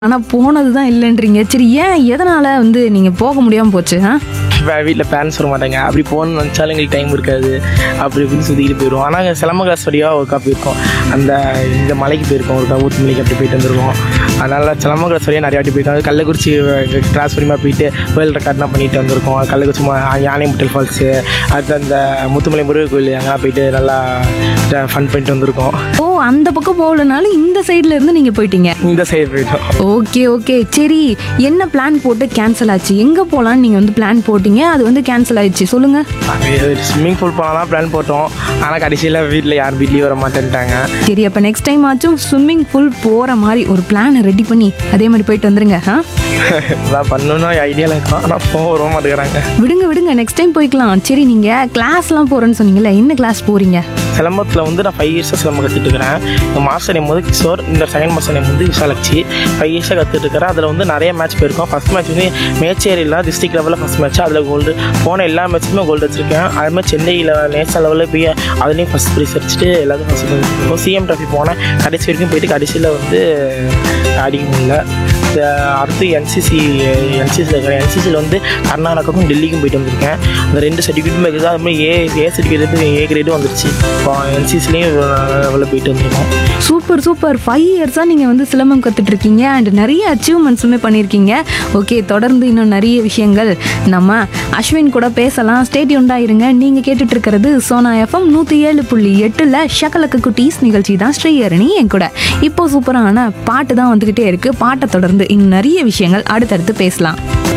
ஆனா போனது தான் இல்லைன்றீங்க சரி ஏன் எதனால வந்து நீங்க போக முடியாம போச்சு ஆ? வீட்டில் பேரண்ட்ஸ் வர மாட்டாங்க அப்படி போகணும்னு நினச்சாலும் எங்களுக்கு டைம் இருக்காது அப்படி இப்படின்னு சுற்றிக்கிட்டு போயிடுவோம் ஆனால் அங்கே சிலம்ப கிளாஸ் வழியாக ஒருக்கா போயிருக்கோம் அந்த இந்த மலைக்கு போயிருக்கோம் ஒருக்கா ஊத்து மலைக்கு அப்படி போயிட்டு வந்துருக்கோம் அதனால் சிலம்ப கிளாஸ் வழியாக நிறைய வாட்டி போயிருக்கோம் கள்ளக்குறிச்சி கிராஸ் வழிமா போயிட்டு வேர்ல்டு ரெக்கார்ட்லாம் பண்ணிட்டு வந்திருக்கோம் கள்ளக்குறிச்சி மா- யானை முட்டல் ஃபால்ஸு அடுத்து அந்த முத்துமலை முருகர் கோயில் அங்கெல்லாம் போயிட்டு நல்லா ஃபன் பண்ணிட்டு வந்திருக்கோம் ஓ அந்த பக்கம் போகலனாலும் இந்த சைடுல இருந்து நீங்க போயிட்டீங்க இந்த சைடு போயிட்டோம் ஓகே ஓகே சரி என்ன பிளான் போட்டு கேன்சல் ஆச்சு எங்க போலாம்னு நீங்க வந்து பிளான் போட்டீங்க அது வந்து கேன்சல் ஆயிடுச்சு சொல்லுங்க ஸ்விம்மிங் பூல் போனால் பிளான் போட்டோம் ஆனால் கடைசியில் வீட்டில் யார் வீட்லேயும் வர மாட்டேன்ட்டாங்க சரி அப்ப நெக்ஸ்ட் டைம் ஆச்சும் ஸ்விம்மிங் பூல் போற மாதிரி ஒரு பிளானை ரெடி பண்ணி அதே மாதிரி போயிட்டு வந்துருங்க ஆ? அதான் பண்ணணும்னு ஐடியாவில் இருக்கோம் ஆனால் போக வர மாட்டேங்கிறாங்க விடுங்க விடுங்க நெக்ஸ்ட் டைம் போய்க்கலாம் சரி நீங்க கிளாஸ்லாம் போறேன்னு சொன்னீங்கல்ல என்ன கிளாஸ் போறீங்க சிலம்பத்தில் வந்து நான் ஃபைவ் இயர்ஸாக சிலம்பம் கற்றுட்டு இருக்கிறேன் இந்த மாஸ்டர் நேம் வந்து கிஷோர் இந்த செகண்ட் மாஸ்டர் நேம் வந்து விஷாலட்சி ஃபைவ் இயர்ஸாக கற்றுட்டு இருக்கிறேன் அதில் வந்து நிறைய மேட்ச் போயிருக்கோம் ஃபஸ்ட் மேட்ச் வந்து மேச்சேரியில் டிஸ்ட்ரிக்ட் லெவலில் ஃபஸ்ட் மேட்ச் அதில் கோல்டு போன எல்லா மேட்ச்சுமே கோல்டு வச்சிருக்கேன் அது மாதிரி சென்னையில் நேஷனல் லெவலில் போய் அதுலேயும் ஃபஸ்ட் ப்ரைஸ் அடிச்சுட்டு எல்லாத்தையும் ஃபஸ்ட் ப்ரைஸ் இருக்கும் சிஎம் ட்ராஃபி போனேன் கடைசி வரைக்கும் போயிட்டு கடைசியில் வந்து அடிக்க முடியல இந்த அடுத்து என்சிசி என்சிசியில் இருக்கிறேன் என்சிசியில் வந்து கர்நாடகாவுக்கும் டெல்லிக்கும் போயிட்டு வந்திருக்கேன் அந்த ரெண்டு சர்டிஃபிகேட்டும் இருக்குது அது மாதிரி ஏ ஏ சர்டிஃபிகேட் ஏ கிரேடும் வந்துருச்சு இப்போ என்சிசிலையும் லெவலில் போயிட்டு வந்திருக்கோம் சூப்பர் சூப்பர் ஃபைவ் இயர்ஸாக நீங்கள் வந்து சிலம்பம் கற்றுட்டு இருக்கீங்க அண்ட் நிறைய அச்சீவ்மெண்ட்ஸுமே பண்ணியிருக்கீங்க ஓகே தொடர்ந்து இன்னும் நிறைய விஷயங்கள் நம்ம அஸ்வின் கூட பேசலாம் ஸ்டேடியூண்டாக இருங்க நீங்கள் கேட்டுட்டு இருக்கிறது சோனா எஃப்எம் நூற்றி ஏழு புள்ளி எட்டில் ஷக்கலக்கு குட்டீஸ் நிகழ்ச்சி தான் ஸ்ரீஹரணி என் கூட இப்போ சூப்பரான பாட்டு தான் வந்துக்கிட்டே இருக்குது பாட்டை தொடர்ந்து இன்னும் நிறைய விஷயங்கள் அடுத்தடுத்து பேசலாம்